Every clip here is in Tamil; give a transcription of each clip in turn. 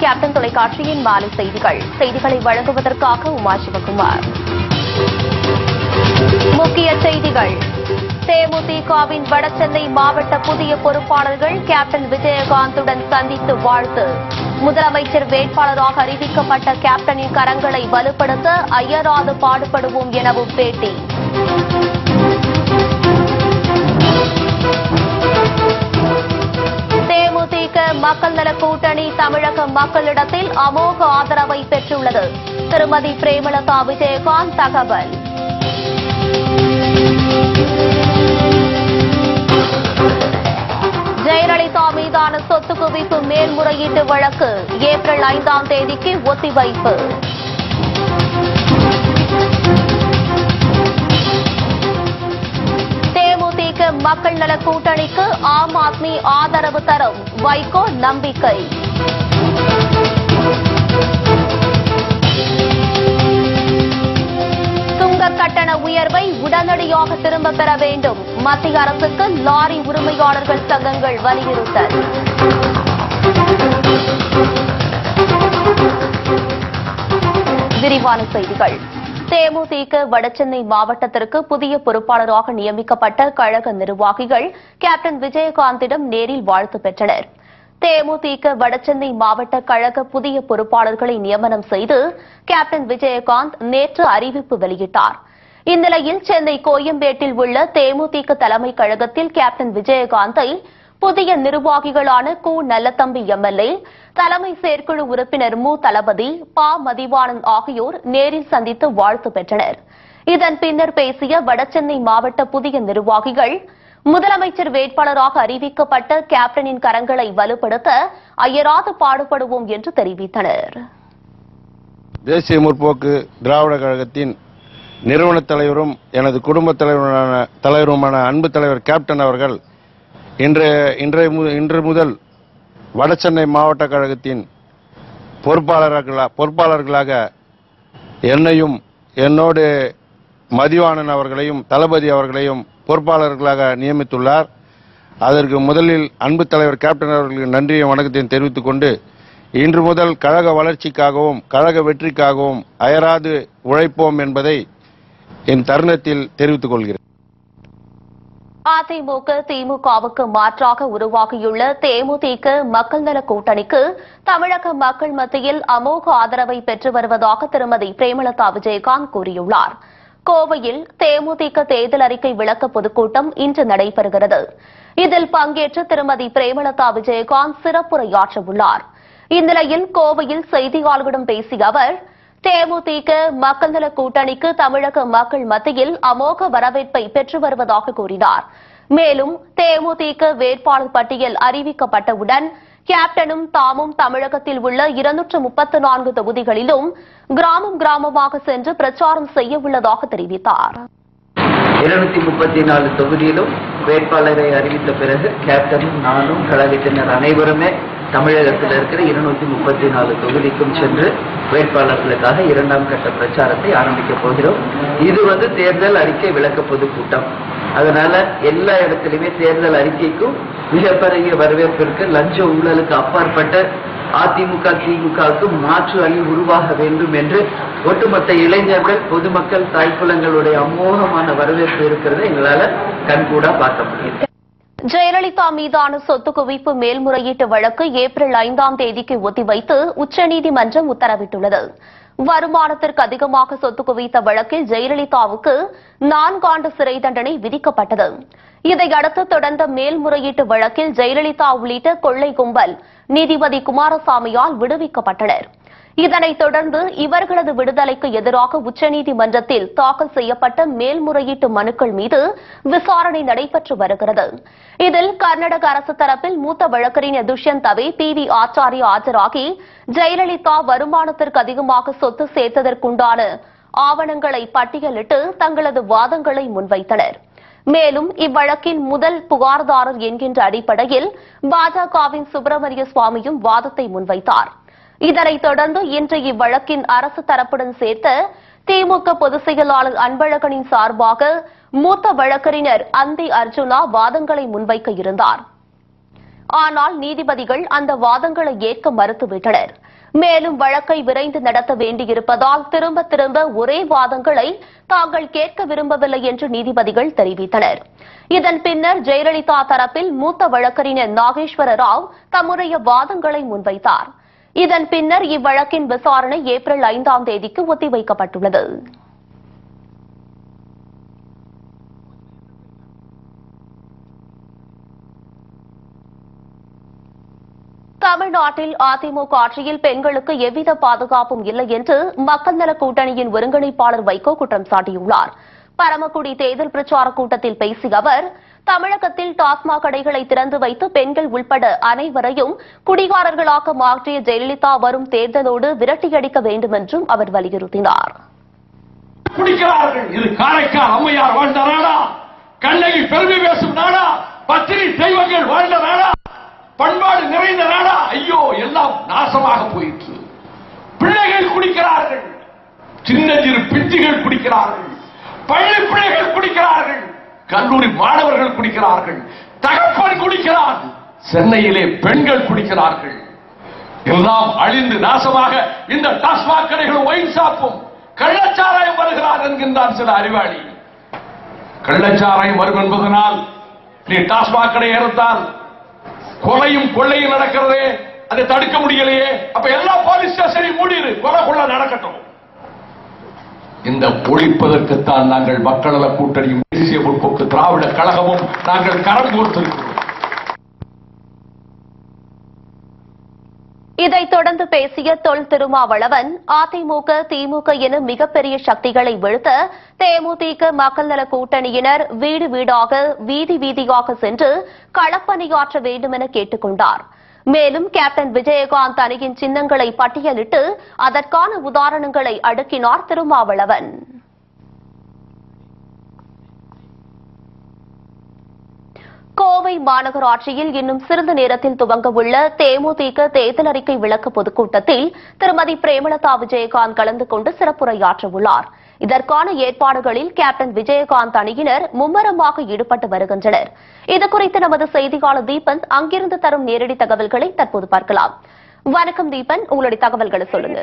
கேப்டன் தொலைக்காட்சியின் மாலை செய்திகள் செய்திகளை வழங்குவதற்காக உமா சிவகுமார் முக்கிய செய்திகள் தேமுதிகவின் வடசென்னை மாவட்ட புதிய பொறுப்பாளர்கள் கேப்டன் விஜயகாந்துடன் சந்தித்து வாழ்த்து முதலமைச்சர் வேட்பாளராக அறிவிக்கப்பட்ட கேப்டனின் கரங்களை வலுப்படுத்த அயராது பாடுபடுவோம் எனவும் பேட்டி தேமுதிக மக்கள் நல கூட்டணி தமிழக மக்களிடத்தில் அமோக ஆதரவை பெற்றுள்ளது திருமதி பிரேமலதா விஜயகாந்த் தகவல் ஜெயலலிதா மீதான சொத்து குவிப்பு மேல்முறையீட்டு வழக்கு ஏப்ரல் ஐந்தாம் தேதிக்கு ஒத்திவைப்பு தேமுதிக மக்கள் நல கூட்டணிக்கு ஆம் ஆத்மி ஆதரவு தரும் வைகோ நம்பிக்கை சுங்க கட்டண உயர்வை உடனடியாக திரும்ப பெற வேண்டும் மத்திய அரசுக்கு லாரி உரிமையாளர்கள் சங்கங்கள் வலியுறுத்தல் விரிவான செய்திகள் தேமுதிக வடசென்னை மாவட்டத்திற்கு புதிய பொறுப்பாளராக நியமிக்கப்பட்ட கழக நிர்வாகிகள் கேப்டன் விஜயகாந்திடம் நேரில் வாழ்த்து பெற்றனர் தேமுதிக வடசென்னை மாவட்ட கழக புதிய பொறுப்பாளர்களை நியமனம் செய்து கேப்டன் விஜயகாந்த் நேற்று அறிவிப்பு வெளியிட்டார் இந்நிலையில் சென்னை கோயம்பேட்டில் உள்ள தேமுதிக தலைமை கழகத்தில் கேப்டன் விஜயகாந்தை புதிய நிர்வாகிகளான கு நல்லத்தம்பி எம்எல்ஏ தலைமை செயற்குழு உறுப்பினர் மு தளபதி ப மதிவானந்த் ஆகியோர் நேரில் சந்தித்து வாழ்த்து பெற்றனர் இதன் பின்னர் பேசிய வடசென்னை மாவட்ட புதிய நிர்வாகிகள் முதலமைச்சர் வேட்பாளராக அறிவிக்கப்பட்ட கேப்டனின் கரங்களை வலுப்படுத்த அயராது பாடுபடுவோம் என்று தெரிவித்தனர் தேசிய முற்போக்கு திராவிட கழகத்தின் நிறுவனத் தலைவரும் எனது குடும்பத் தலைவரான தலைவருமான அன்பு தலைவர் கேப்டன் அவர்கள் இன்றைய இன்றைய மு- இன்று முதல் வடசென்னை மாவட்ட கழகத்தின் பொறுப்பாளர்களா பொறுப்பாளர்களாக என்னையும் என்னோடு மதிவாணன் அவர்களையும் தளபதி அவர்களையும் பொறுப்பாளர்களாக நியமித்துள்ளார் அதற்கு முதலில் அன்பு தலைவர் கேப்டன் அவர்களுக்கு நன்றியும் வணக்கத்தையும் தெரிவித்துக் கொண்டு இன்று முதல் கழக வளர்ச்சிக்காகவும் கழக வெற்றிக்காகவும் அயராது உழைப்போம் என்பதை என் தருணத்தில் தெரிவித்துக் கொள்கிறேன் அதிமுக திமுகவுக்கு மாற்றாக உருவாகியுள்ள தேமுதிக மக்கள் நல கூட்டணிக்கு தமிழக மக்கள் மத்தியில் அமோக ஆதரவை பெற்று வருவதாக திருமதி பிரேமலதா விஜயகாந்த் கூறியுள்ளார் கோவையில் தேமுதிக தேர்தல் அறிக்கை விளக்க பொதுக்கூட்டம் இன்று நடைபெறுகிறது இதில் பங்கேற்று திருமதி பிரேமலதா விஜயகாந்த் சிறப்புரையாற்ற உள்ளார் இந்நிலையில் கோவையில் செய்தியாளர்களிடம் பேசிய அவர் தேமுதிக மக்கள் நல கூட்டணிக்கு தமிழக மக்கள் மத்தியில் அமோக வரவேற்பை பெற்று வருவதாக கூறினார் மேலும் தேமுதிக வேட்பாளர் பட்டியல் அறிவிக்கப்பட்டவுடன் கேப்டனும் தாமும் தமிழகத்தில் உள்ள இருநூற்று முப்பத்து நான்கு தொகுதிகளிலும் கிராமம் கிராமமாக சென்று பிரச்சாரம் செய்ய உள்ளதாக தெரிவித்தார் இருநூத்தி முப்பத்தி நாலு தொகுதியிலும் வேட்பாளரை அறிவித்த பிறகு கேப்டனும் நானும் கழகத்தினர் அனைவருமே தமிழகத்தில் இருக்கிற இருநூத்தி முப்பத்தி நாலு தொகுதிக்கும் சென்று வேட்பாளர்களுக்காக இரண்டாம் கட்ட பிரச்சாரத்தை ஆரம்பிக்க போகிறோம் இது வந்து தேர்தல் அறிக்கை விளக்க பொதுக்கூட்டம் அதனால எல்லா இடத்துலையுமே தேர்தல் அறிக்கைக்கும் மிகப்பெரிய வரவேற்பு இருக்கு லஞ்ச ஊழலுக்கு அப்பாற்பட்ட அதிமுக திமுகவுக்கு மாற்று அணி உருவாக வேண்டும் என்று ஒட்டுமொத்த இளைஞர்கள் பொதுமக்கள் தாய்க்குலங்களுடைய அமோகமான வரவேற்பு இருக்கிறதை எங்களால கண்கூடா பார்க்க முடியுது ஜெயலலிதா மீதான சொத்து குவிப்பு மேல்முறையீட்டு வழக்கு ஏப்ரல் ஐந்தாம் தேதிக்கு ஒத்திவைத்து உச்சநீதிமன்றம் உத்தரவிட்டுள்ளது வருமானத்திற்கு அதிகமாக சொத்து குவித்த வழக்கில் ஜெயலலிதாவுக்கு நான்காண்டு சிறை தண்டனை விதிக்கப்பட்டது இதையடுத்து தொடர்ந்த மேல்முறையீட்டு வழக்கில் ஜெயலலிதா உள்ளிட்ட கொள்ளை கும்பல் நீதிபதி குமாரசாமியால் விடுவிக்கப்பட்டனர் இதனைத் தொடர்ந்து இவர்களது விடுதலைக்கு எதிராக உச்சநீதிமன்றத்தில் தாக்கல் செய்யப்பட்ட மேல்முறையீட்டு மனுக்கள் மீது விசாரணை நடைபெற்று வருகிறது இதில் கர்நாடக அரசு தரப்பில் மூத்த வழக்கறிஞர் துஷ்யந்த் தவே பி வி ஆச்சாரியா ஆஜராகி ஜெயலலிதா வருமானத்திற்கு அதிகமாக சொத்து சேர்த்ததற்குண்டான ஆவணங்களை பட்டியலிட்டு தங்களது வாதங்களை முன்வைத்தனர் மேலும் இவ்வழக்கின் முதல் புகார்தாரர் என்கின்ற அடிப்படையில் பாஜகவின் சுப்பிரமணிய சுவாமியும் வாதத்தை முன்வைத்தார் இதனைத் தொடர்ந்து இன்று இவ்வழக்கின் அரசு தரப்புடன் சேர்த்த திமுக பொதுச் செயலாளர் அன்பழகனின் சார்பாக மூத்த வழக்கறிஞர் அந்தி அர்ஜுனா வாதங்களை முன்வைக்க இருந்தார் ஆனால் நீதிபதிகள் அந்த வாதங்களை ஏற்க மறுத்துவிட்டனர் மேலும் வழக்கை விரைந்து நடத்த வேண்டியிருப்பதால் திரும்ப திரும்ப ஒரே வாதங்களை தாங்கள் கேட்க விரும்பவில்லை என்று நீதிபதிகள் தெரிவித்தனர் இதன் பின்னர் ஜெயலலிதா தரப்பில் மூத்த வழக்கறிஞர் நாகேஸ்வர ராவ் தம்முடைய வாதங்களை முன்வைத்தார் இதன் பின்னர் இவ்வழக்கின் விசாரணை ஏப்ரல் ஐந்தாம் தேதிக்கு ஒத்திவைக்கப்பட்டுள்ளது தமிழ்நாட்டில் அதிமுக ஆட்சியில் பெண்களுக்கு எவ்வித பாதுகாப்பும் இல்லை என்று மக்கள் நல கூட்டணியின் ஒருங்கிணைப்பாளர் வைகோ குற்றம் சாட்டியுள்ளார் பரமக்குடி தேர்தல் பிரச்சார கூட்டத்தில் பேசிய அவர் தமிழகத்தில் டாஸ்மாக் கடைகளை திறந்து வைத்து பெண்கள் உள்பட அனைவரையும் குடிகாரர்களாக மாற்றிய ஜெயலலிதா வரும் தேர்தலோடு விரட்டியடிக்க வேண்டும் என்றும் அவர் வலியுறுத்தினார் குடிக்கிறார்கள் இது காரைக்கால் அம்மையார் வாழ்ந்த நாடா கண்ணகி பெருமை பேசும் நாடா பத்திரி தெய்வங்கள் வாழ்ந்த நாடா பண்பாடு நிறைந்த நாடா ஐயோ எல்லாம் நாசமாக போயிற்று பிள்ளைகள் குடிக்கிறார்கள் சின்னஞ்சிறு பிஞ்சுகள் குடிக்கிறார்கள் பள்ளி பிள்ளைகள் குடிக்கிறார்கள் கல்லூரி மாணவர்கள் குடிக்கிறார்கள் தகப்பன் குடிக்கிறார் சென்னையிலே பெண்கள் குடிக்கிறார்கள் எல்லாம் அழிந்து நாசமாக இந்த டாஸ்மாக் கடைகளும் ஒயின் ஷாப்பும் கள்ளச்சாராயம் வருகிறார் என்கின்றான் சில அறிவாளி கள்ளச்சாராயம் வரும் என்பதனால் நீ டாஸ்மாக் கடை ஏறத்தால் கொலையும் கொள்ளையும் நடக்கிறதே அதை தடுக்க முடியலையே அப்ப எல்லா போலீஸ் ஸ்டேஷனையும் மூடிடு கொலை கொள்ள நடக்கட்டும் இந்த ஒழிப்பதற்குத்தான் நாங்கள் மக்கள் நல கூட்டணியும் தேசிய முற்போக்கு திராவிட கழகமும் நாங்கள் கரம் கோர்த்திருக்கிறோம் இதைத் தொடர்ந்து பேசிய தொல் திருமாவளவன் அதிமுக திமுக என மிகப்பெரிய சக்திகளை வீழ்த்த தேமுதிக மக்கள் நல கூட்டணியினர் வீடு வீடாக வீதி வீதியாக சென்று களப்பணியாற்ற வேண்டும் என கேட்டுக் கொண்டார் மேலும் கேப்டன் விஜயகாந்த் அணியின் சின்னங்களை பட்டியலிட்டு அதற்கான உதாரணங்களை அடுக்கினார் திருமாவளவன் கோவை மாநகராட்சியில் இன்னும் சிறிது நேரத்தில் துவங்கவுள்ள தேமுதிக தேர்தல் அறிக்கை விளக்க பொதுக்கூட்டத்தில் திருமதி பிரேமலதா விஜயகாந்த் கலந்து கொண்டு சிறப்புரையாற்ற உள்ளார் இதற்கான ஏற்பாடுகளில் கேப்டன் விஜயகாந்த் அணியினர் மும்மரமாக ஈடுபட்டு வருகின்றனர் இதுகுறித்து நமது செய்தியாளர் தீபன் அங்கிருந்து தரும் நேரடி தகவல்களை தற்போது பார்க்கலாம் வணக்கம் தீபன் உங்களுடைய தகவல்களை சொல்லுங்க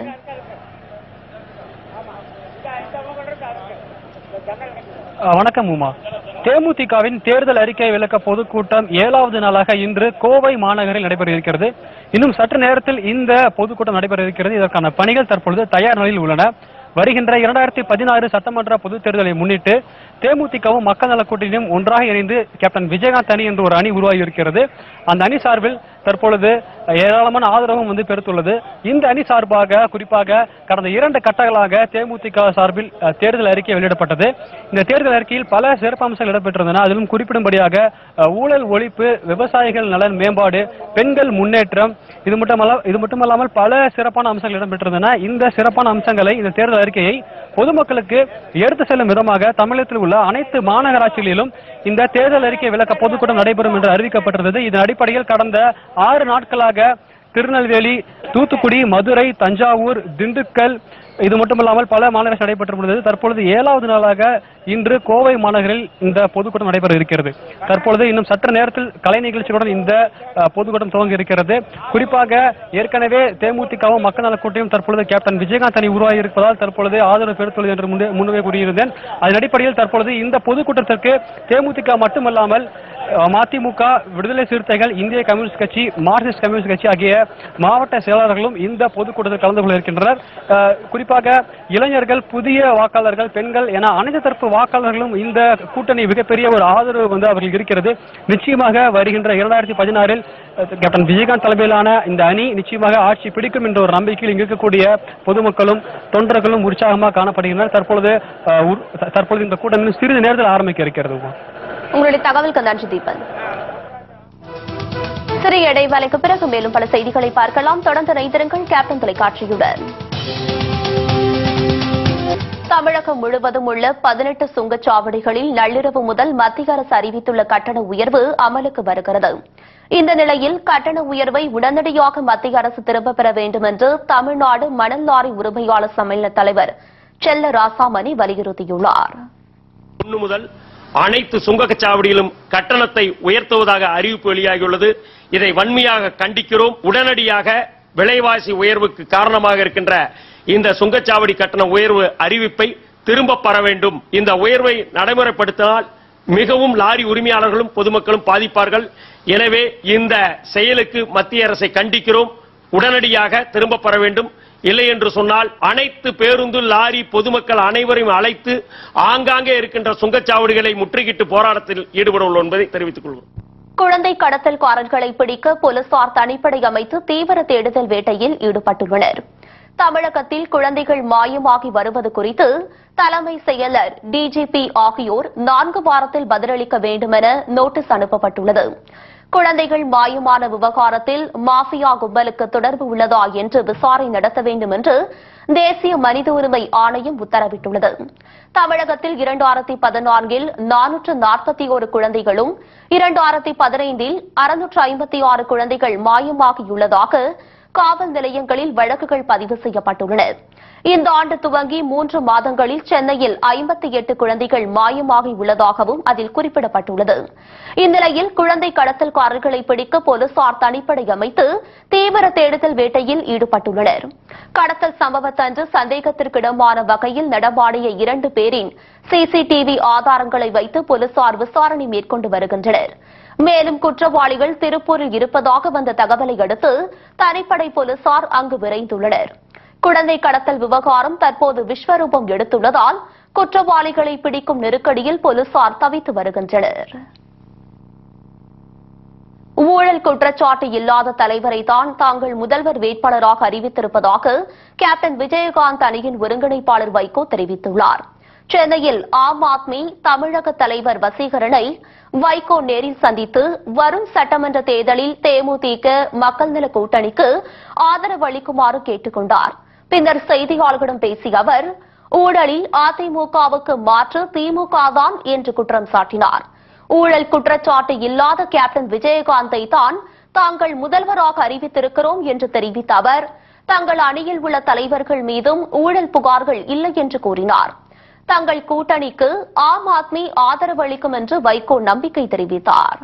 அஹ் வணக்கம் உமா தேமுதிகவின் தேர்தல் அறிக்கை விளக்க பொதுக்கூட்டம் ஏழாவது நாளாக இன்று கோவை மாநகரில் நடைபெற இருக்கிறது இன்னும் சற்று நேரத்தில் இந்த பொதுக்கூட்டம் நடைபெற இருக்கிறது இதற்கான பணிகள் தற்பொழுது தயார் நிலையில் உள்ளன வருகின்ற இரண்டாயிரத்தி பதினாறு சட்டமன்ற பொதுத் தேர்தலை முன்னிட்டு தேமுதிகவும் மக்கள் நலக் கூட்டணியும் ஒன்றாக இணைந்து கேப்டன் விஜயகாந்த் அணி என்ற ஒரு அணி உருவாகி இருக்கிறது அந்த அணி சார்பில் தற்பொழுது ஏராளமான ஆதரவும் வந்து பெருத்துள்ளது இந்த அணி சார்பாக குறிப்பாக கடந்த இரண்டு கட்டங்களாக தேமுதிக சார்பில் அஹ், தேர்தல் அறிக்கை வெளியிடப்பட்டது இந்த தேர்தல் அறிக்கையில் பல சிறப்பம்சங்கள் இடம்பெற்றிருந்தன அதிலும் குறிப்பிடும்படியாக அஹ், ஊழல் ஒழிப்பு விவசாயிகள் நலன் மேம்பாடு பெண்கள் முன்னேற்றம் இது மட்டுமல்ல இது மட்டுமல்லாமல் பல சிறப்பான அம்சங்கள் இடம்பெற்றிருந்தன இந்த சிறப்பான அம்சங்களை இந்த தேர்தல் அறிக்கையை பொதுமக்களுக்கு எடுத்து செல்லும் விதமாக தமிழகத்தில் உள்ள அனைத்து மாநகராட்சிகளிலும் இந்த தேர்தல் அறிக்கை விளக்க பொதுக்கூட்டம் நடைபெறும் என்று அறிவிக்கப்பட்டிருந்தது இதன் அடிப்படையில் கடந்த ஆறு நாட்களாக திருநெல்வேலி தூத்துக்குடி மதுரை தஞ்சாவூர் திண்டுக்கல் இது மட்டுமல்லாமல் பல மாநகராட்சி நடைபெற்றுள்ளது தற்பொழுது ஏழாவது நாளாக இன்று கோவை மாநகரில் இந்த பொதுக்கூட்டம் நடைபெற இருக்கிறது தற்பொழுது இன்னும் சற்று நேரத்தில் கலை நிகழ்ச்சிகளுடன் இந்த அஹ், பொதுக்கூட்டம் துவங்க இருக்கிறது குறிப்பாக ஏற்கனவே தேமுதிகவும் மக்கள் நலக் கூட்டணியும் தற்பொழுது கேப்டன் விஜயகாந்த் அணி உருவாகி இருப்பதால் தற்பொழுது ஆதரவு பெருத்துள்ளது என்று முன்னே- முன்னவே கூறியிருந்தேன் அதன் அடிப்படையில் தற்பொழுது இந்த பொதுக்கூட்டத்திற்கு தேமுதிக மட்டுமல்லாமல் அஹ், மதிமுக விடுதலை சிறுத்தைகள் இந்திய கம்யூனிஸ்ட் கட்சி மார்க்சிஸ்ட் கம்யூனிஸ்ட் கட்சி ஆகிய மாவட்ட செயலாளர்களும் இந்த பொதுக்கூட்டத்தில் கலந்து கொள்ள இருக்கின்றனர் அஹ், குறிப்பாக இளைஞர்கள் புதிய வாக்காளர்கள் பெண்கள் என அனைத்து தரப்பு வாக்காளர்களும் இந்த கூட்டணி மிகப்பெரிய ஒரு ஆதரவு வந்து அவர்களுக்கு இருக்கிறது நிச்சயமாக வருகின்ற இரண்டாயிரத்தி பதினாறில் கேப்டன் விஜயகாந்த் தலைமையிலான இந்த அணி நிச்சயமாக ஆட்சி பிடிக்கும் என்ற ஒரு நம்பிக்கையில் இங்கு இருக்கக்கூடிய பொதுமக்களும் தொண்டர்களும் உற்சாகமாக காணப்படுகின்றனர் தற்பொழுது அஹ், உர்- தற்பொழுது இந்த கூட்டம் இன்னும் சிறிது நேரத்தில் ஆரம்பிக்க இருக்கிறது உமா. உங்களுடைய தகவலுக்கு நன்றி தீபன் சிறிய இடைவேளைக்கு பிறகு மேலும் பல செய்திகளை பார்க்கலாம் தொடர்ந்து இணைந்திருங்கள் கேப்டன் தொலைக்காட்சியுடன் தமிழகம் முழுவதும் உள்ள பதினெட்டு சுங்கச்சாவடிகளில் நள்ளிரவு முதல் மத்திய அரசு அறிவித்துள்ள கட்டண உயர்வு அமலுக்கு வருகிறது இந்த நிலையில் கட்டண உயர்வை உடனடியாக மத்திய அரசு திரும்பப் பெற வேண்டும் என்று தமிழ்நாடு மணல் லாரி உரிமையாளர் சம்மேளன தலைவர் செல்ல ராசாமணி வலியுறுத்தியுள்ளார் ஒன்று முதல் அனைத்து சுங்கச்சாவடியிலும் கட்டணத்தை உயர்த்துவதாக அறிவிப்பு வெளியாகியுள்ளது இதை வன்மையாக கண்டிக்கிறோம் உடனடியாக விலைவாசி உயர்வுக்கு காரணமாக இருக்கின்ற இந்த சுங்கச்சாவடி கட்டண உயர்வு அறிவிப்பை திரும்ப பெற வேண்டும் இந்த உயர்வை நடைமுறைப்படுத்தினால் மிகவும் லாரி உரிமையாளர்களும் பொதுமக்களும் பாதிப்பார்கள் எனவே இந்த செயலுக்கு மத்திய அரசை கண்டிக்கிறோம் உடனடியாக திரும்ப பெற வேண்டும் இல்லை என்று சொன்னால் அனைத்து பேருந்து லாரி பொதுமக்கள் அனைவரையும் அழைத்து ஆங்காங்கே இருக்கின்ற சுங்கச்சாவடிகளை முற்றுகிட்டு போராட்டத்தில் ஈடுபட உள்ளோம் என்பதை தெரிவித்துக் கொள்கிறோம் குழந்தை கடத்தல்காரர்களை பிடிக்க போலீசார் தனிப்படை அமைத்து தீவிர தேடுதல் வேட்டையில் ஈடுபட்டுள்ளனர் தமிழகத்தில் குழந்தைகள் மாயமாகி வருவது குறித்து தலைமை செயலர் டிஜிபி ஆகியோர் நான்கு வாரத்தில் பதிலளிக்க வேண்டுமென நோட்டீஸ் அனுப்பப்பட்டுள்ளது குழந்தைகள் மாயமான விவகாரத்தில் மாஃபியா கும்பலுக்கு தொடர்பு உள்ளதா என்று விசாரணை நடத்த வேண்டும் என்று தேசிய மனித உரிமை ஆணையம் உத்தரவிட்டுள்ளது தமிழகத்தில் இரண்டாயிரத்தி பதினான்கில் நானூற்று நாற்பத்தி ஒரு குழந்தைகளும் இரண்டாயிரத்தி பதினைந்தில் அறுநூற்று ஐம்பத்தி ஆறு குழந்தைகள் மாயமாகியுள்ளதாக காவல் நிலையங்களில் வழக்குகள் பதிவு செய்யப்பட்டுள்ளன இந்த ஆண்டு துவங்கி மூன்று மாதங்களில் சென்னையில் ஐம்பத்தி எட்டு குழந்தைகள் மாயமாகி உள்ளதாகவும் அதில் குறிப்பிடப்பட்டுள்ளது இந்நிலையில் குழந்தை கடத்தல்காரர்களை பிடிக்க போலீசார் தனிப்படை அமைத்து தீவிர தேடுதல் வேட்டையில் ஈடுபட்டுள்ளனர் கடத்தல் சம்பவத்தன்று சந்தேகத்திற்கிடமான வகையில் நடமாடிய இரண்டு பேரின் சிசிடிவி ஆதாரங்களை வைத்து போலீசார் விசாரணை மேற்கொண்டு வருகின்றனர் மேலும் குற்றவாளிகள் திருப்பூரில் இருப்பதாக வந்த தகவலை அடுத்து தனிப்படை போலீசார் அங்கு விரைந்துள்ளனர் குழந்தை கடத்தல் விவகாரம் தற்போது விஸ்வரூபம் எடுத்துள்ளதால் குற்றவாளிகளை பிடிக்கும் நெருக்கடியில் போலீசார் தவித்து வருகின்றனர் ஊழல் குற்றச்சாட்டு இல்லாத தலைவரை தான் தாங்கள் முதல்வர் வேட்பாளராக அறிவித்திருப்பதாக கேப்டன் விஜயகாந்த் அணியின் ஒருங்கிணைப்பாளர் வைகோ தெரிவித்துள்ளார் சென்னையில் ஆம் ஆத்மி தமிழக தலைவர் வசீகரனை வைகோ நேரில் சந்தித்து வரும் சட்டமன்ற தேர்தலில் தேமுதிக மக்கள் நல கூட்டணிக்கு ஆதரவு அளிக்குமாறு கேட்டுக் கொண்டார் பின்னர் செய்தியாளர்களிடம் பேசிய அவர் ஊழலில் அதிமுகவுக்கு மாற்று திமுக தான் என்று குற்றம் சாட்டினார் ஊழல் குற்றச்சாட்டு இல்லாத கேப்டன் விஜயகாந்தை தான் தாங்கள் முதல்வராக அறிவித்திருக்கிறோம் என்று தெரிவித்த அவர் தங்கள் அணியில் உள்ள தலைவர்கள் மீதும் ஊழல் புகார்கள் இல்லை என்று கூறினார் தங்கள் கூட்டணிக்கு ஆம் ஆத்மி ஆதரவு அளிக்கும் என்று வைகோ நம்பிக்கை தெரிவித்தார்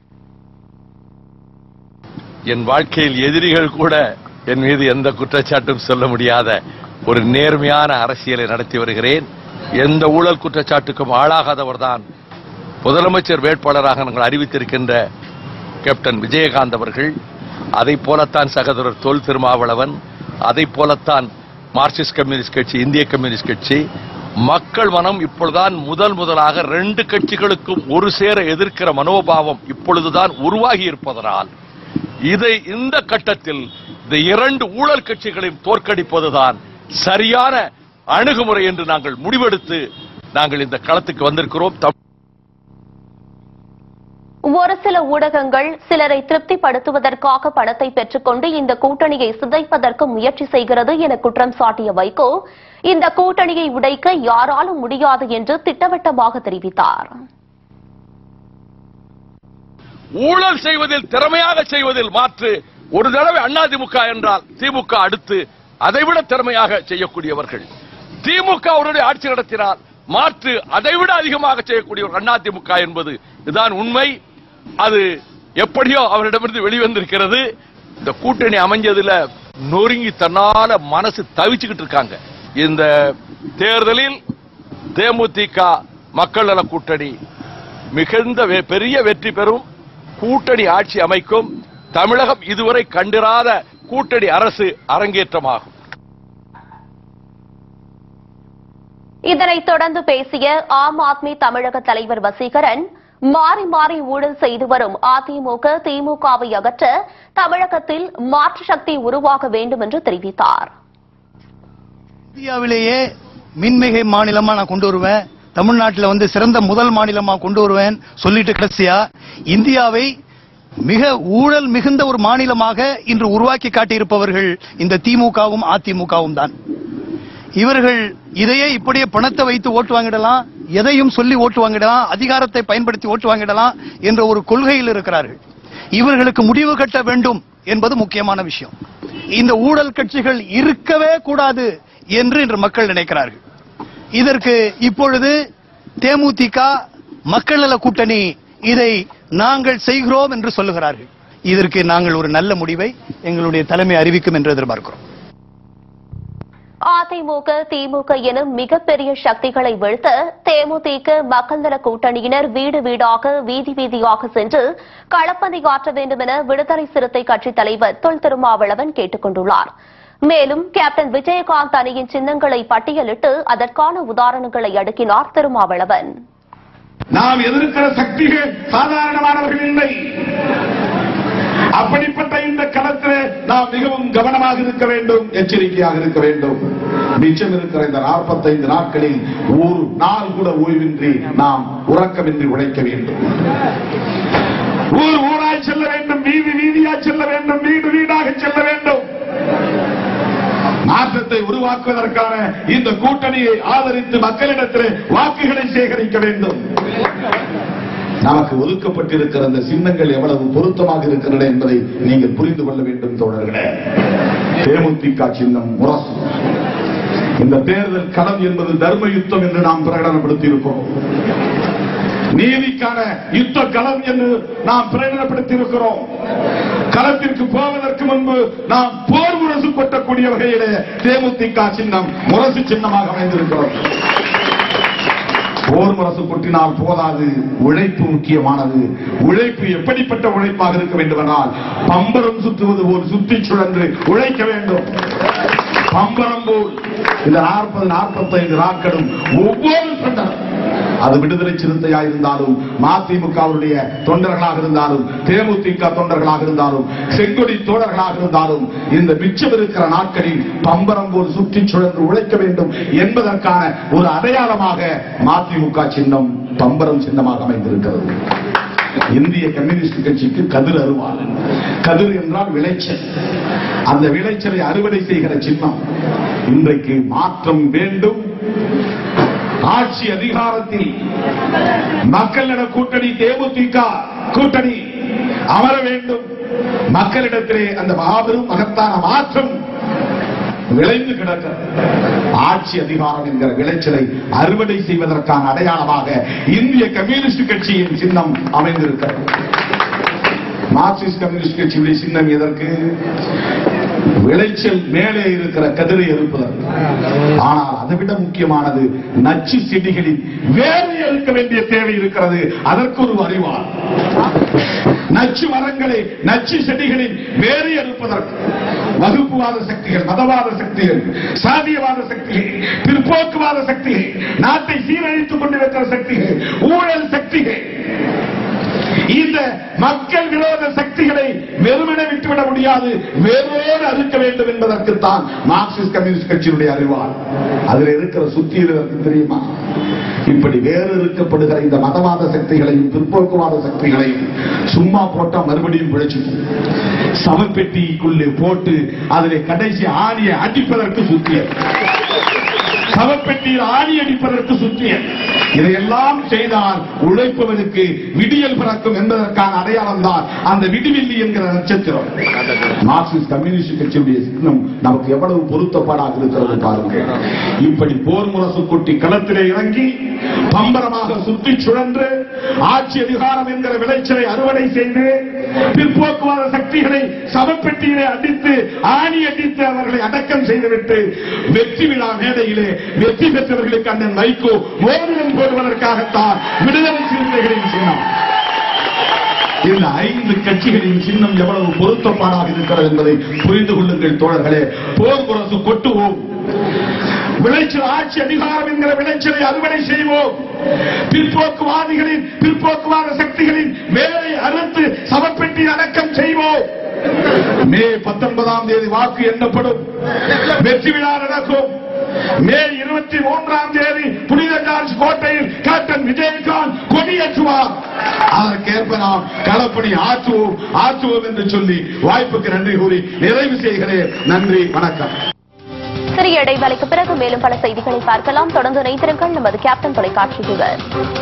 என் வாழ்க்கையில் எதிரிகள் கூட என் மீது எந்த குற்றச்சாட்டும் சொல்ல முடியாத ஒரு நேர்மையான அரசியலை நடத்தி வருகிறேன் எந்த ஊழல் குற்றச்சாட்டுக்கும் ஆளாகாதவர் தான் முதலமைச்சர் வேட்பாளராக நாங்கள் அறிவித்திருக்கின்ற கேப்டன் விஜயகாந்த் அவர்கள் அதை போலத்தான் சகோதரர் தொல் திருமாவளவன் அதை போலத்தான் மார்க்சிஸ்ட் கம்யூனிஸ்ட் கட்சி இந்திய கம்யூனிஸ்ட் கட்சி மக்கள் மனம் இப்பொழுதுதான் முதல் முதலாக ரெண்டு கட்சிகளுக்கும் ஒரு சேர எதிர்க்கிற மனோபாவம் இப்பொழுதுதான் உருவாகி இருப்பதனால் இதை இந்த கட்டத்தில் இந்த இரண்டு ஊழல் கட்சிகளையும் தோற்கடிப்பதுதான் சரியான அணுகுமுறை என்று நாங்கள் முடிவெடுத்து நாங்கள் இந்த களத்துக்கு வந்திருக்கிறோம் தம்- ஒரு சில ஊடகங்கள் சிலரை திருப்திப்படுத்துவதற்காக பணத்தை பெற்றுக்கொண்டு இந்த கூட்டணியை சிதைப்பதற்கு முயற்சி செய்கிறது என குற்றம் சாட்டிய வைகோ இந்த கூட்டணியை உடைக்க யாராலும் முடியாது என்று திட்டவட்டமாக தெரிவித்தார் ஊழல் செய்வதில் திறமையாக செய்வதில் மாற்று ஒரு தடவை அதிமுக என்றால் திமுக அடுத்து அதைவிட திறமையாக செய்யக்கூடியவர்கள் திமுக அவருடைய ஆட்சி நடத்தினால் மாற்று அதைவிட அதிகமாக செய்யக்கூடியவர் அதிமுக என்பது இதுதான் உண்மை அது எப்படியோ அவரிடமிருந்து வெளிவந்திருக்கிறது இந்த கூட்டணி அமைஞ்சதுல நொறுங்கி தன்னால மனசு தவிச்சுக்கிட்டு இருக்காங்க இந்த தேர்தலில் தேமுதிக மக்கள் நல கூட்டணி மிகுந்த வெ- பெரிய வெற்றி பெறும் கூட்டணி ஆட்சி அமைக்கும் தமிழகம் இதுவரை கண்டிராத கூட்டணி அரசு அரங்கேற்றமாகும் இதனைத் தொடர்ந்து பேசிய ஆம் ஆத்மி தமிழக தலைவர் வசீகரன் மாறி மாறி ஊழல் செய்து வரும் அதிமுக திமுகவை அகற்ற தமிழகத்தில் மாற்று சக்தி உருவாக வேண்டும் என்று தெரிவித்தார் இந்தியாவிலேயே மின்மிகை மாநிலமா நான் கொண்டு வருவேன் தமிழ்நாட்டில் வந்து சிறந்த முதல் மாநிலமா கொண்டு வருவேன் சொல்லிட்டு கடைசியா இந்தியாவை மிக ஊழல் மிகுந்த ஒரு மாநிலமாக இன்று உருவாக்கி காட்டியிருப்பவர்கள் இந்த திமுகவும் அதிமுகவும் தான் இவர்கள் இதையே இப்படியே பணத்தை வைத்து ஓட்டு வாங்கிடலாம் எதையும் சொல்லி ஓட்டு வாங்கிடலாம் அதிகாரத்தை பயன்படுத்தி ஓட்டு வாங்கிடலாம் என்ற ஒரு கொள்கையில் இருக்கிறார்கள் இவர்களுக்கு முடிவு கட்ட வேண்டும் என்பது முக்கியமான விஷயம் இந்த ஊழல் கட்சிகள் இருக்கவே கூடாது என்று இன்று மக்கள் நினைக்கிறார்கள் இதற்கு இப்பொழுது தேமுதிக மக்கள் நல கூட்டணி இதை நாங்கள் செய்கிறோம் என்று சொல்லுகிறார்கள் இதற்கு நாங்கள் ஒரு நல்ல முடிவை எங்களுடைய தலைமை அறிவிக்கும் என்று எதிர்பார்க்கிறோம் அதிமுக திமுக என மிகப்பெரிய சக்திகளை வீழ்த்த தேமுதிக மக்கள் நல கூட்டணியினர் வீடு வீடாக வீதி வீதியாக சென்று களப்பணியாற்ற வேண்டும் என விடுதலை சிறுத்தை கட்சித் தலைவர் தொல் திருமாவளவன் கேட்டுக் கொண்டுள்ளார் மேலும் கேப்டன் விஜயகாந்த் அணியின் சின்னங்களை பட்டியலிட்டு அதற்கான உதாரணங்களை அடுக்கினார் திருமாவளவன் நாம் எதிர்க்கிற சக்திகள் சாதாரணமானவர்கள் இல்லை அப்படிப்பட்ட இந்த களத்தில் நாம் மிகவும் கவனமாக இருக்க வேண்டும் எச்சரிக்கையாக இருக்க வேண்டும் மிச்சம் இருக்கிற இந்த 45 நாட்களில் ஒரு நாள் கூட ஓய்வின்றி நாம் உறக்கமின்றி உழைக்க வேண்டும் ஊர் ஊராய் செல்ல வேண்டும் வீதி வீதியாய் செல்ல வேண்டும் வீடு வீடாக செல்ல வேண்டும் மாற்றத்தை உருவாக்குவதற்கான இந்த கூட்டணியை ஆதரித்து மக்களிடத்தில் வாக்குகளை சேகரிக்க வேண்டும் நமக்கு ஒதுக்கப்பட்டிருக்கிற அந்த சின்னங்கள் எவ்வளவு பொருத்தமாக இருக்கின்றன என்பதை நீங்கள் புரிந்து கொள்ள வேண்டும் தோழர்களே தேமுதிக சின்னம் முரசு இந்த தேர்தல் களம் என்பது தர்ம யுத்தம் என்று நாம் பிரகடனப்படுத்தி இருக்கிறோம் நீதிக்கான யுத்த களம் என்று நாம் பிரகடனப்படுத்தி இருக்கிறோம் களத்திற்கு போவதற்கு முன்பு நாம் போர் முரசு கொட்டக்கூடிய வகையிலே தேமுதிக சின்னம் முரசு சின்னமாக அமைந்திருக்கிறோம் போர் முரசு கொட்டினால் போதாது உழைப்பு முக்கியமானது உழைப்பு எப்படிப்பட்ட உழைப்பாக இருக்க வேண்டும் என்றால் பம்பரம் சுற்றுவது போல் சுற்றி சுழன்று உழைக்க வேண்டும் பம்பரம் போல் இந்த நாற்பது நாற்பத்தைந்து நாட்களும் ஒவ்வொரு தொண்டரும் அது விடுதலை சிறுத்தையா இருந்தாலும் மதிமுகவுடைய தொண்டர்களாக இருந்தாலும் தேமுதிக தொண்டர்களாக இருந்தாலும் செங்கொடி தோழர்களாக இருந்தாலும் இந்த மிச்சம் இருக்கிற நாட்களில் பம்பரம் போல் சுற்றி சுழன்று உழைக்க வேண்டும் என்பதற்கான ஒரு அடையாளமாக மதிமுக சின்னம் பம்பரம் சின்னமாக அமைந்திருக்கிறது இந்திய கம்யூனிஸ்ட் கட்சிக்கு கதிர் அருவாள் கதிர் என்றால் விளைச்சல் அந்த விளைச்சலை அறுவடை செய்கிற சின்னம் இன்றைக்கு மாற்றம் வேண்டும் ஆட்சி அதிகாரத்தில் மக்கள் நல கூட்டணி தேமுதிக கூட்டணி அமர வேண்டும் மக்களிடத்திலே அந்த மாபெரும் மகத்தான மாற்றம் விளைந்து கிடக்க ஆட்சி அதிகாரம் என்கிற விளைச்சலை அறுவடை செய்வதற்கான அடையாளமாக இந்திய கம்யூனிஸ்ட் கட்சியின் சின்னம் அமைந்திருக்கிறது மார்க்சிஸ்ட் கம்யூனிஸ்ட் கட்சியுடைய சின்னம் எதற்கு விளைச்சல் மேலே இருக்கிற கதிரை இருப்பதற்கு ஆனால் அதை விட முக்கியமானது நச்சு செடிகளில் வேறு இருக்க வேண்டிய தேவை இருக்கிறது அதற்கு ஒரு அறிவார் நச்சு மரங்களை நச்சு செடிகளில் வேறு எடுப்பதற்கு வகுப்புவாத சக்திகள் மதவாத சக்திகள் சாதியவாத சக்திகள் பிற்போக்குவாத சக்திகள் நாட்டை சீரழித்துக் கொண்டிருக்கிற சக்திகள் ஊழல் சக்திகள் இந்த மக்கள் விரோத சக்திகளை வெறுமனே விட்டுவிட முடியாது வேரோடு அறுக்க வேண்டும் என்பதற்குத்தான் மார்க்சிஸ்ட் கம்யூனிஸ்ட் கட்சியினுடைய அறிவார் அதில் இருக்கிற சுத்தியதற்கு தெரியுமா இப்படி வேறு இருக்கப்படுகிற இந்த மதவாத சக்திகளையும் பிற்போக்குவாத சக்திகளையும் சும்மா போட்டா மறுபடியும் பிழைச்சு சமப்பெட்டிக்குள்ளே போட்டு அதிலே கடைசி ஆணியை அடிப்பதற்கு சுத்தியர் சவப்பெட்டியில் ஆணி அடிப்பதற்கு சுற்றியல் இதையெல்லாம் செய்தால் உழைப்பவனுக்கு விடியல் பிறக்கும் என்பதற்கான அடையாளம் தான் அந்த விடிவெள்ளி என்கிற நட்சத்திரம் மார்க்சிஸ்ட் கம்யூனிஸ்ட் கட்சியுடைய சின்னம் நமக்கு எவ்வளவு பொருத்தப்பாடாக இருக்கிறது பாருங்க இப்படி போர் முரசு கொட்டி களத்திலே இறங்கி பம்பரமாக சுற்றி சுழன்று ஆட்சி அதிகாரம் என்கிற விளைச்சலை அறுவடை செய்து பிற்போக்குவாத சக்திகளை சமப்பெட்டியிலே அடித்து ஆணி அடித்து அவர்களை அடக்கம் செய்துவிட்டு வெற்றி விழா மேடையிலே வெற்றி பெற்றவர்களுக்கு அண்ணன் வைகோ மோதிரம் போடுவதற்காகத்தான் விடுதலை சிறுத்தைகளின் சின்னம் இந்த ஐந்து கட்சிகளின் சின்னம் எவ்வளவு பொருத்தப்பாடாக இருக்கிறது என்பதை புரிந்து கொள்ளுங்கள் தோழர்களே போர் முரசு கொட்டுவோம் விளைச்சல் ஆட்சி அதிகாரம் என்கிற விளைச்சலை அறுவடை செய்வோம் பிற்போக்குவாதிகளின் பிற்போக்குவாத சக்திகளின் வேலை அறுத்து சமப்பெட்டி அடக்கம் செய்வோம் மே பத்தொன்பதாம் தேதி வாக்கு எண்ணப்படும் வெற்றி விழா நடக்கும் மே இருபத்தி மூன்றாம் தேதி புனித ஜார்ஜ் கோட்டையில் கேப்டன் விஜயகாந்த் கொடியேற்றுவார் அதற்கேற்ப நாம் களப்பணி ஆற்றுவோம் ஆற்றுவோம் என்று சொல்லி வாய்ப்புக்கு நன்றி கூறி நிறைவு செய்கிறேன் நன்றி வணக்கம் சிறிய இடைவேளைக்கு பிறகு மேலும் பல செய்திகளை பார்க்கலாம் தொடர்ந்து இணைந்திருங்கள் நமது கேப்டன் தொலைக்காட்சியுடன்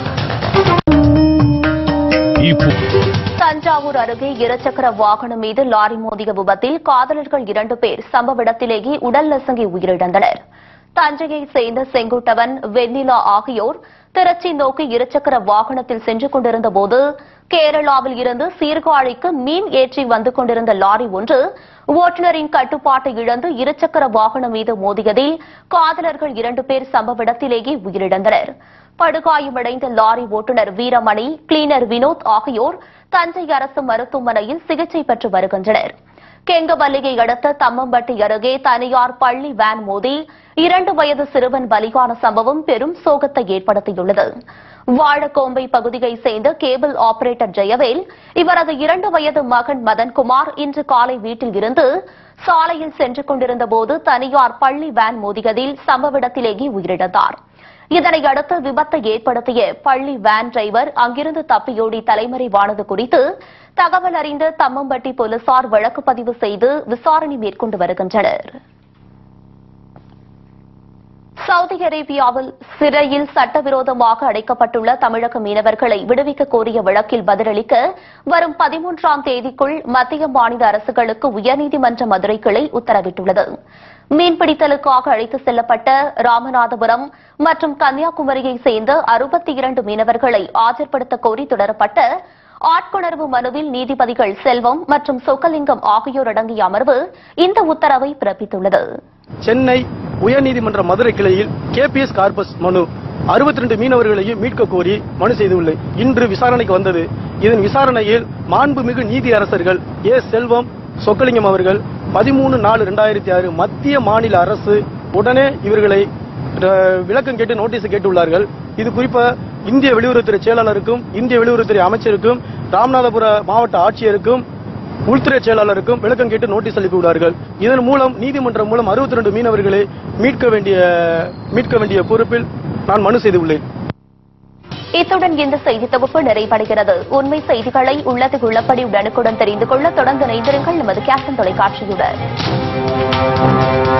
தஞ்சாவூர் அருகே இருசக்கர வாகனம் மீது லாரி மோதிய விபத்தில் காதலர்கள் இரண்டு பேர் சம்பவ இடத்திலேயே உடல் நசுங்கி உயிரிழந்தனர் தஞ்சையை சேர்ந்த செங்குட்டவன் வெண்ணிலா ஆகியோர் திருச்சி நோக்கி இருசக்கர வாகனத்தில் சென்று கொண்டிருந்த போது கேரளாவில் இருந்து சீர்காழிக்கு மீன் ஏற்றி வந்து கொண்டிருந்த லாரி ஒன்று ஓட்டுநரின் கட்டுப்பாட்டை இழந்து இருசக்கர வாகனம் மீது மோதியதில் காதலர்கள் இரண்டு பேர் சம்பவ இடத்திலேயே உயிரிழந்தனர் படுகாயமடைந்த லாரி ஓட்டுநர் வீரமணி கிளீனர் வினோத் ஆகியோர் தஞ்சை அரசு மருத்துவமனையில் சிகிச்சை பெற்று வருகின்றனர் கெங்கவல்லியை அடுத்த தம்மம்பட்டி அருகே தனியார் பள்ளி வேன் மோதி இரண்டு வயது சிறுவன் பலியான சம்பவம் பெரும் சோகத்தை ஏற்படுத்தியுள்ளது வாழக்கோம்பை பகுதியைச் சேர்ந்த கேபிள் ஆபரேட்டர் ஜெயவேல் இவரது இரண்டு வயது மகன் மதன்குமார் இன்று காலை வீட்டில் இருந்து சாலையில் சென்று கொண்டிருந்த போது தனியார் பள்ளி வேன் மோதியதில் சம்பவ இடத்திலேயே உயிரிழந்தார் இதனை அடுத்து விபத்தை ஏற்படுத்திய பள்ளி வேன் டிரைவர் அங்கிருந்து தப்பியோடி தலைமறைவானது குறித்து தகவல் அறிந்த தம்மம்பட்டி போலீசார் வழக்கு பதிவு செய்து விசாரணை மேற்கொண்டு வருகின்றனர் சவுதி அரேபியாவில் சிறையில் சட்டவிரோதமாக அடைக்கப்பட்டுள்ள தமிழக மீனவர்களை விடுவிக்க கோரிய வழக்கில் பதிலளிக்க வரும் பதிமூன்றாம் தேதிக்குள் மத்திய மாநில அரசுகளுக்கு உயர்நீதிமன்ற மதுரை கிளை உத்தரவிட்டுள்ளது மீன்பிடித்தலுக்காக அழைத்து செல்லப்பட்ட ராமநாதபுரம் மற்றும் கன்னியாகுமரியைச் சேர்ந்த அறுபத்தி இரண்டு மீனவர்களை ஆஜர்படுத்த கோரி தொடரப்பட்ட ஆட்கொணர்வு மனுவில் நீதிபதிகள் செல்வம் மற்றும் சொக்கலிங்கம் ஆகியோர் அடங்கிய அமர்வு இந்த உத்தரவை பிறப்பித்துள்ளது சென்னை உயர்நீதிமன்ற மதுரை கிளையில் கேபிஎஸ் கார்பஸ் மனு 62 மீனவர்களையும் மீட்க கோரி மனு செய்துள்ளேன் இன்று விசாரணைக்கு வந்தது இதன் விசாரணையில் மாண்புமிகு நீதி அரசர்கள் ஏ செல்வம் சொக்கலிங்கம் அவர்கள் பதிமூணு நாலு ரெண்டாயிரத்தி ஆறு மத்திய மாநில அரசு உடனே இவர்களை அஹ், விளக்கம் கேட்டு நோட்டீஸ் கேட்டுள்ளார்கள் இது குறிப்பா இந்திய வெளியுறவுத்துறை செயலாளருக்கும் இந்திய வெளியுறவுத்துறை அமைச்சருக்கும் ராமநாதபுர மாவட்ட ஆட்சியருக்கும் உள்துறை செயலாளருக்கும் விளக்கம் கேட்டு நோட்டீஸ் அளித்துள்ளார்கள் இதன் மூலம் நீதிமன்றம் மூலம் 62 மீனவர்களை மீட்க வேண்டிய மீட்க வேண்டிய பொறுப்பில் நான் மனு செய்துள்ளேன் இத்துடன் இந்த செய்தி தொகுப்பு நிறைவடைகிறது உண்மை செய்திகளை உள்ளது உள்ளபடி உடனுக்குடன் தெரிந்து கொள்ள தொடர்ந்து இணைந்திருங்கள் நமது கேப்டன் தொலைக்காட்சியுடன்